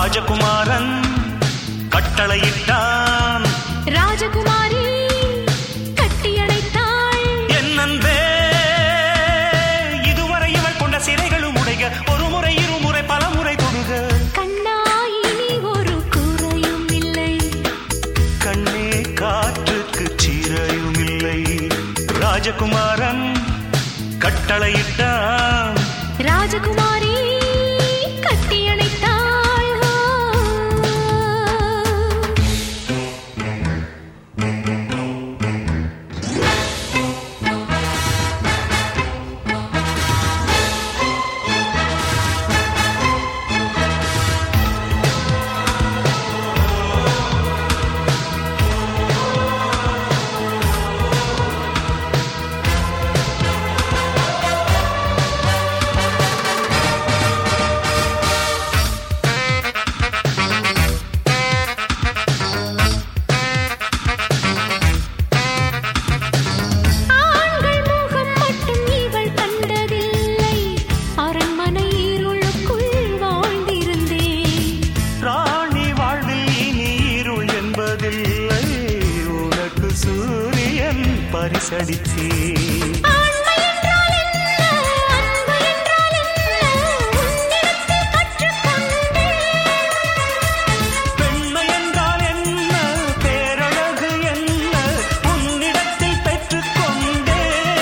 ராஜகுமாரன் கட்டளையிட்டான் ராஜகுமாரி கட்டியணைத்தாள் என் அன்பே இதுவரை இவள் கொண்ட சிறைகளும் உடைக ஒரு முறை இருமுறை பல முறை தொடுக கண்ணா இனி ஒரு குறையும் இல்லை கண்ணே காற்றுக்கு சீரையும் இல்லை ராஜகுமாரன் கட்டளையிட்டான் ராஜகுமாரி கட்டியணைத்தாள் ஆண்கள் முகம் மட்டும் இவள் கண்டதில்லை அரண்மனை இருளுக்குள் வாழ்ந்திருந்தேன் ராணி வாழ்வில் இனி இருள் என்பதில்லை உனக்கு சூரியன் பரிசளித்தே ஆண்மை என்றால் என்ன அன்பு என்றால் என்ன உன்னிடத்தில் கற்றுக்கொண்டேன் பெண்மை என்றால் என்ன பேரழகு என்ன உன்னிடத்தில் பெற்றுக்கொண்டே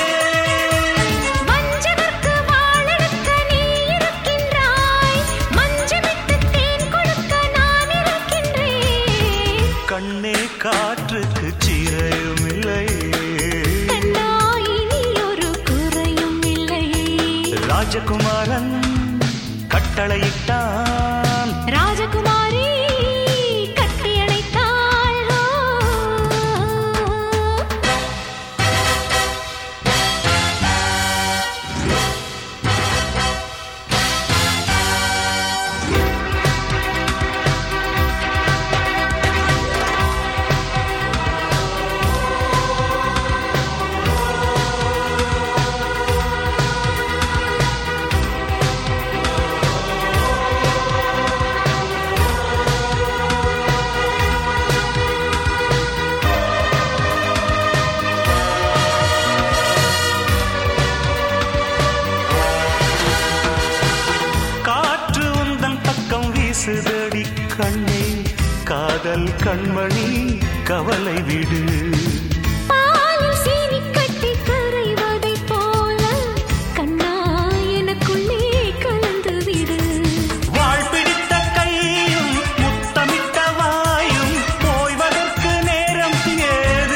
வஞ்சகர்க்கு வாழெடுக்க நீ இருக்கின்றாய் மஞ்சமிட்டு தேன் கொடுக்க நான் இருக்கின்றேன் கண்ணே காற்றுக்கு சீரையும் இல்லை கண்ணா இனி ஒரு குறையும் இல்லை ராஜகுமாரன் கட்டளையிட்டான் ராஜகுமாரி கட்டியணைத்தாள் காற்று உந்தன் பக்கம் வீசுதடி கண்ணே காதல் கண்மணி கவலை விடு பாலில் சீனி கட்டி கரைவதைப் போல கண்ணா எனக்குள்ளே கலந்து விடு வாழ் பிடித்த கையும் முத்தமிட்ட வாயும் ஓய்வதற்கு நேரம் ஏது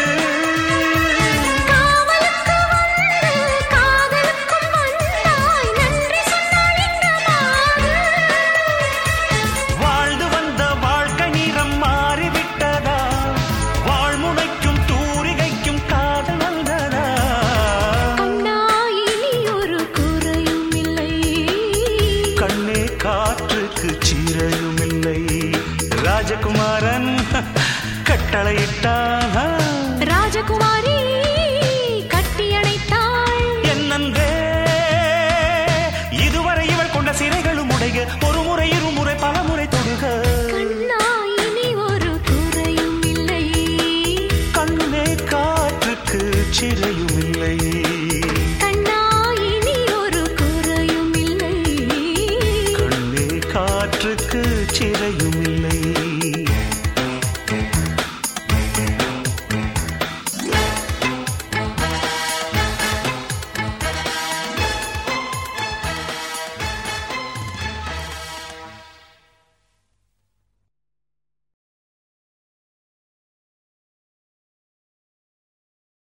காவலுக்கு வந்து காதலுக்கும் வந்தாய் நன்றி சொன்னால் இந்த மாறு வாழ்ந்து வந்த வாழ்க்கை நிறம் மாறிவிட்டதா வாழ்முனைக்கும் தூரிகைக்கும் காதல் வந்ததா கண்ணா இனி ஒரு குறையும் இல்லை கண்ணே காற்றுக்கு சீரையும் இல்லை ராஜகுமாரன் கட்டளையிட்டான் ராஜகுமாரி கட்டியணைத்தாள் என் அன்பே இதுவரை இவள் கொண்ட சிறைகளும் உடைய ஒரு முறை இருமுறை பல முறை தொடுக கண்ணா இனி ஒரு குறையும் இல்லை கண்ணே காற்றுக்கு சிறையும் இல்லை